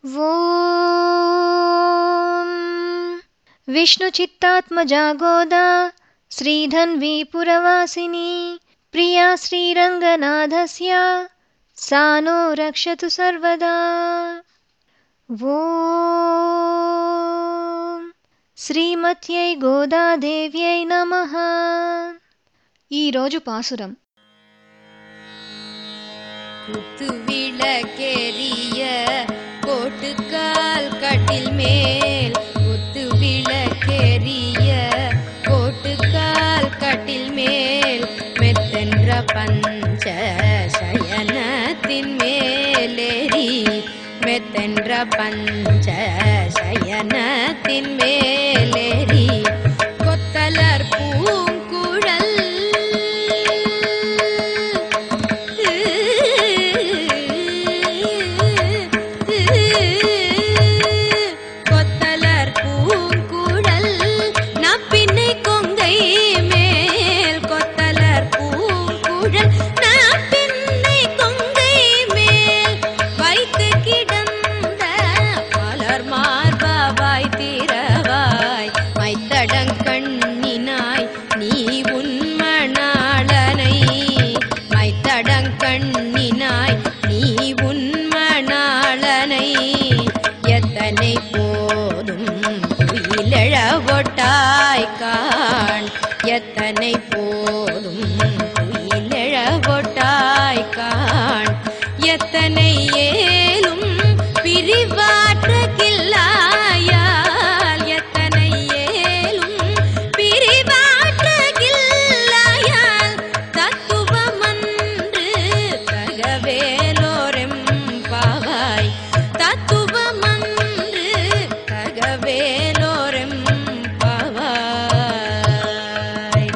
ॐ विष्णुचित्तात्मजा गोदा श्रीधन्वी पुरवासिनी प्रिया श्रीरङ्गनाथस्य सा नो रक्षतु सर्वदा ॐ శ్రీమత్యై గోదాదేవ్యై నమః ఈరోజు పాసురం குத்து விளக்கெரிய கோட்டுக்கால் கட்டில் மேல் குத்து விளக்கெரிய கோட்டுக்கால் கட்டில் மேல் மெத்தென்ற பஞ்ச சயனத்தின் மேலேறி மெத்தென்ற பஞ்ச சயனத்தின் மேலேறி கொத்தலர் பூங்குழல் கொத்தலர் பூங்குழல் நப்பின்னை கொங்கை மேல் கொத்தலர் பூங்குழல் நப்பின்னை கொங்கை மேல் வைத்து கிடந்த மலர் மார்பாய் திரவாய் மைத்தடங்கண்ணினாய் நீ உன்மணாளனை மைத்தடங்கண்ணினாய் நீ உன்மணாளனை எத்தனை போதும் குயிலெழ ஒட்டாய் காண் எத்தனை போதும் குயிலெழ ஒட்டாய் காண் எத்தனை ஏலும் பிரிவாற்ற கில்லாயால் எத்தனை ஏலும் பிரிவாற்ற கில்லாயால் தத்துவமன்று தகவேலோரெம் பாவாய் தத்துவமன்று தகவேலோரெம் பாவாய்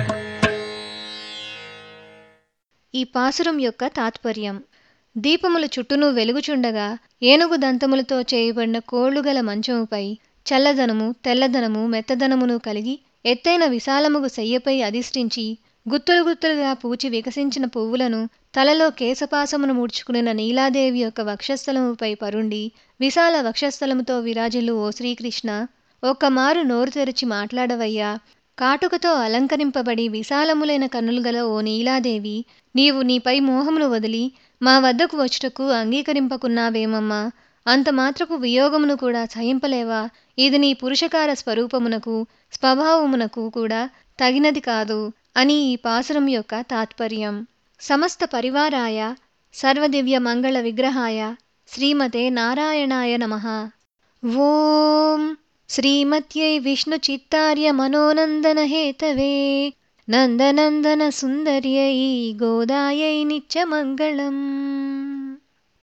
ఈ పాసురం యొక్క తాత్పర్యం దీపములు చుట్టూను వెలుగుచుండగా ఏనుగు దంతములతో చేయబడిన కోళ్లుగల మంచముపై చల్లదనము తెల్లదనము మెత్తదనమును కలిగి ఎత్తైన విశాలముగు శయ్యపై అధిష్ఠించి గుత్తులు గుత్తులుగా పూచి వికసించిన పువ్వులను తలలో కేశపాసమును ముడుచుకున్న నీలాదేవి యొక్క వక్షస్థలముపై పరుండి విశాల వక్షస్థలముతో విరాజిల్లు ఓ శ్రీకృష్ణ ఒక్కమారు నోరు తెరిచి మాట్లాడవయ్యా కాటుకతో అలంకరింపబడి విశాలములైన కన్నులు గల ఓ నీలాదేవి నీవు నీపై మోహమును వదిలి మా వద్దకు వచ్చుటకు అంగీకరింపకున్నావేమమ్మా అంత మాత్రపు వియోగమును కూడా సహింపలేవా ఇది నీ పురుషకార స్వరూపమునకు స్వభావమునకు కూడా తగినది కాదు అని ఈ పాసురం యొక్క తాత్పర్యం సమస్త పరివారాయ సర్వదివ్య మంగళ విగ్రహాయ శ్రీమతే నారాయణాయ నమః ఓం శ్రీమత్యై విష్ణుచిత్తార్య మనోనందన హేతవే నందనందన సుందర్యై గోదాయై నిత్యమంగళం